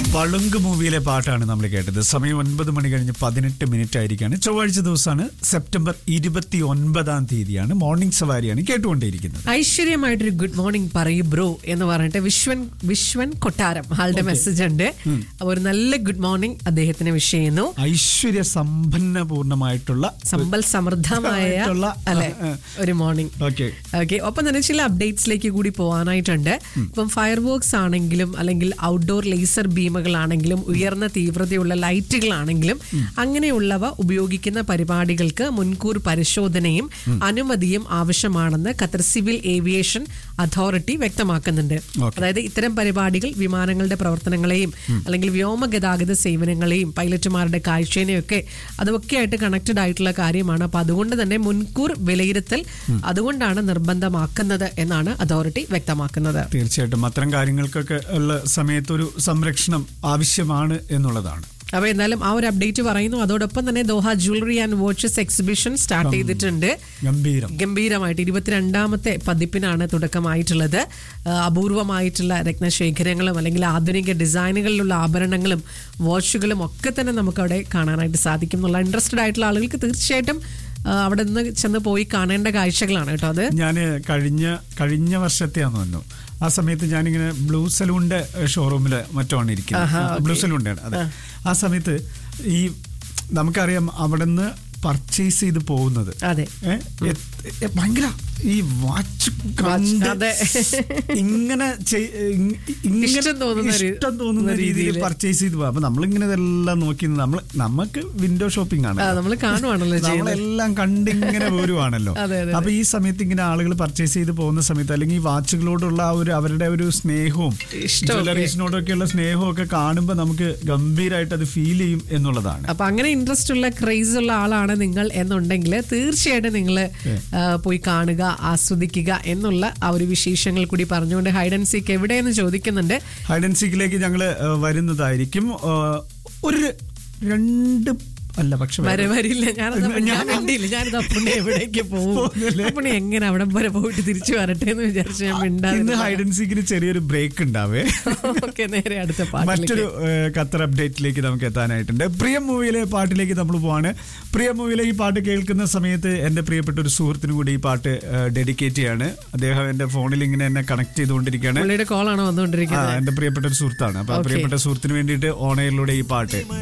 പളുങ്ക് മൂവിയിലെ പാട്ടാണ് നമ്മൾ കേട്ടത് സമയം ഒൻപത് മണി കഴിഞ്ഞ് പതിനെട്ട് മിനിറ്റ് ആയിരിക്കാണ് ചൊവ്വാഴ്ച ദിവസമാണ് സെപ്റ്റംബർ ഇരുപത്തി ഒൻപതാം തീയതിയാണ് മോർണിംഗ് സവാരിയാണ് കേട്ടുകൊണ്ടേയിരിക്കുന്നത് ഐശ്വര്യമായിട്ടൊരു ഗുഡ് മോർണിംഗ് പറയൂ ബ്രോ എന്ന് പറഞ്ഞിട്ട് വിശ്വൻ വിശ്വൻ കൊട്ടാരം ആളുടെ മെസ്സേജ് ഉണ്ട് അപ്പൊ ഒരു നല്ല ഗുഡ് മോർണിംഗ് അദ്ദേഹത്തിന് വിഷ് ചെയ്യുന്നു ഐശ്വര്യ സമ്പന്നപൂർണമായിട്ടുള്ള സമ്പൽ സമൃദ്ധമായ ആയിട്ടുള്ള, അല്ലെ ആ, ഒരു മോർണിംഗ് ഓക്കെ ഓക്കെ ഒപ്പം തന്നെ ചില അപ്ഡേറ്റ്സിലേക്ക് കൂടി പോകാനായിട്ടുണ്ട് ഇപ്പം ഫയർ വർക്ക്സ് ആണെങ്കിലും അല്ലെങ്കിൽ ഔട്ട്ഡോർ ലേസർ ബീമുകളാണെങ്കിലും ഉയർന്ന തീവ്രതയുള്ള ലൈറ്റുകളാണെങ്കിലും അങ്ങനെയുള്ളവ ഉപയോഗിക്കുന്ന പരിപാടികൾക്ക് മുൻകൂർ പരിശോധനയും അനുമതിയും ആവശ്യമാണെന്ന് ഖത്തർ സിവിൽ ഏവിയേഷൻ അതോറിറ്റി വ്യക്തമാക്കുന്നുണ്ട് അതായത് ഇത്തരം പരിപാടികൾ വിമാനങ്ങളുടെ പ്രവർത്തനങ്ങളെയും അല്ലെങ്കിൽ വ്യോമഗതാഗത സേവനങ്ങളെയും പൈലറ്റുമാരുടെ കാഴ്ചേനെയും ഒക്കെ അതൊക്കെ ആയിട്ട് കണക്റ്റഡ് ആയിട്ടുള്ള കാര്യമാണ് അപ്പൊ അതുകൊണ്ട് തന്നെ മുൻകൂർ വിലയിരുത്തൽ അതുകൊണ്ടാണ് നിർബന്ധമാക്കുന്നത് എന്നാണ് അതോറിറ്റി വ്യക്തമാക്കുന്നത് തീർച്ചയായിട്ടും അത്തരം കാര്യങ്ങൾക്കൊക്കെ ഉള്ള സമയത്ത് ഒരു സംരക്ഷണം ആവശ്യമാണ് എന്നുള്ളതാണ് അപ്പൊ എന്നാലും ആ ഒരു അപ്ഡേറ്റ് പറയുന്നു അതോടൊപ്പം തന്നെ Doha jewellery and watches exhibition start ചെയ്തിട്ടുണ്ട് ഗംഭീരം ഗംഭീരമായിട്ട് ഇരുപത്തിരണ്ടാമത്തെ പതിപ്പിനാണ് തുടക്കമായിട്ടുള്ളത് ആ, അപൂർവമായിട്ടുള്ള രത്നശേഖരങ്ങളും അല്ലെങ്കിൽ ആധുനിക ഡിസൈനുകളിലുള്ള ആഭരണങ്ങളും വാച്ചുകളും ഒക്കെ തന്നെ നമുക്ക് അവിടെ കാണാനായിട്ട് സാധിക്കും എന്നുള്ള ഇൻട്രസ്റ്റഡ് ആയിട്ടുള്ള ആളുകൾക്ക് തീർച്ചയായിട്ടും ആ, അവിടെ നിന്ന് ചെന്ന് പോയി കാണേണ്ട കാഴ്ചകളാണ് കേട്ടോ അത് ഞാൻ കഴിഞ്ഞ കഴിഞ്ഞ വർഷത്തെയാന്ന് തോന്നുന്നു ആ സമയത്ത് ഞാനിങ്ങനെ ബ്ലൂ സലൂണിന്റെ ഷോറൂമിൽ മറ്റാണ് ഇരിക്കുന്നത് ബ്ലൂ സലൂണിന്റെ അതെ ആ സമയത്ത് ഈ നമുക്കറിയാം അവിടെ നിന്ന് പർച്ചേസ് ചെയ്ത് പോകുന്നത് അതെ ഏ, എ- എ- ഭയങ്കര ഈ വാച്ച് കണ്ട് അതെ. ഇങ്ങനെ ചെയ്- ഇ- ഇങ്ങനെ ഇഷ്ടം തോന്നുന്ന ഒരു- ഇഷ്ടം തോന്നുന്ന രീതിയിൽ രീതിയില്. പർച്ചേസ് ചെയ്ത് പോകും അപ്പൊ നമ്മളിങ്ങനെ ഇതെല്ലാം നോക്കി നമ്മൾ നമുക്ക് വിൻഡോ ഷോപ്പിംഗ് ആണ് നമ്മൾ കാണുവാണല്ലോ ചെയ്യുന്നത് നമ്മളെല്ലാം കണ്ടിങ്ങനെ പോരുവാണല്ലോ അതെ, അതെ, അപ്പൊ ഈ സമയത്ത് ഇങ്ങനെ ആളുകൾ പർച്ചേസ് ചെയ്ത് പോകുന്ന സമയത്ത് അല്ലെങ്കിൽ ഈ വാച്ചുകളോടുള്ള ആ ഒരു അവരുടെ ഒരു സ്നേഹവും ഇഷ്ടമൊക്കെ. ജ്വല്ലറീസിനോടൊക്കെയുള്ള സ്നേഹവും ഒക്കെ കാണുമ്പോൾ നമുക്ക് ഗംഭീരമായിട്ട് അത് ഫീൽ ചെയ്യും എന്നുള്ളതാണ് അപ്പൊ അങ്ങനെ ഇൻട്രസ്റ്റ് ഉള്ള ക്രേസ് ഉള്ള ആളാണ് നിങ്ങൾ എന്നുണ്ടെങ്കിൽ തീർച്ചയായിട്ടും നിങ്ങൾ പോയി കാണുക ആസ്വദിക്കുക എന്നുള്ള ആ ഒരു വിശേഷങ്ങൾ കൂടി പറഞ്ഞുകൊണ്ട് ഹൈഡ് ആൻഡ് സീക്ക് എവിടെയെന്ന് ചോദിക്കുന്നുണ്ട് ഹൈഡ് ആൻഡ് സീക്കിലേക്ക് ഞങ്ങൾ വരുന്നതായിരിക്കും ആ, ഒരു രണ്ട് അല്ല പക്ഷെ വരെ വരില്ല ഞാനത് അപ്പൊ ഞാൻ മിണ്ടിയില്ല ഞാനിത് അപ്പുണ്ണി എവിടേക്ക് പോകും പോകുന്നില്ലേ? അപ്പുണ്ണി എങ്ങനെ അവിടെ വരെ പോയിട്ട് തിരിച്ചു വരട്ടെ എന്ന് വിചാരിച്ച് ഞാൻ ഇന്ന് മിണ്ടാതെ ഹൈഡ് ആൻഡ് സീക്കിന് ചെറിയൊരു ബ്രേക്ക് ഉണ്ടാവേ ഓക്കെ നേരെ അടുത്ത മറ്റൊരു പാട്ടിലേക്ക് ഏഹ്, ഖത്തർ അപ്ഡേറ്റിലേക്ക് നമുക്ക് എത്താനായിട്ടുണ്ട് പ്രിയ മൂവിയിലെ പാട്ടിലേക്ക് നമ്മൾ പോവാണ് പ്രിയ മൂവിയിലെ ഈ പാട്ട് കേൾക്കുന്ന സമയത്ത് എൻ്റെ പ്രിയപ്പെട്ട ഒരു സുഹൃത്തിനും കൂടി ഈ പാട്ട് ഡെഡിക്കേറ്റ് ചെയ്യാണ് അദ്ദേഹം എൻ്റെ ഫോണിൽ ഇങ്ങനെ എന്നെ കണക്ട് ചെയ്തുകൊണ്ടിരിക്കുകയാണ് പുള്ളിയുടെ കോളാണ് ആ വന്നുകൊണ്ടിരിക്കുന്നത് എൻ്റെ പ്രിയപ്പെട്ട ഒരു സുഹൃത്താണ് അപ്പൊ ആ Okay. പ്രിയപ്പെട്ട സുഹൃത്തിന് വേണ്ടിയിട്ട് ഓണയിലൂടെ ഈ പാട്ട്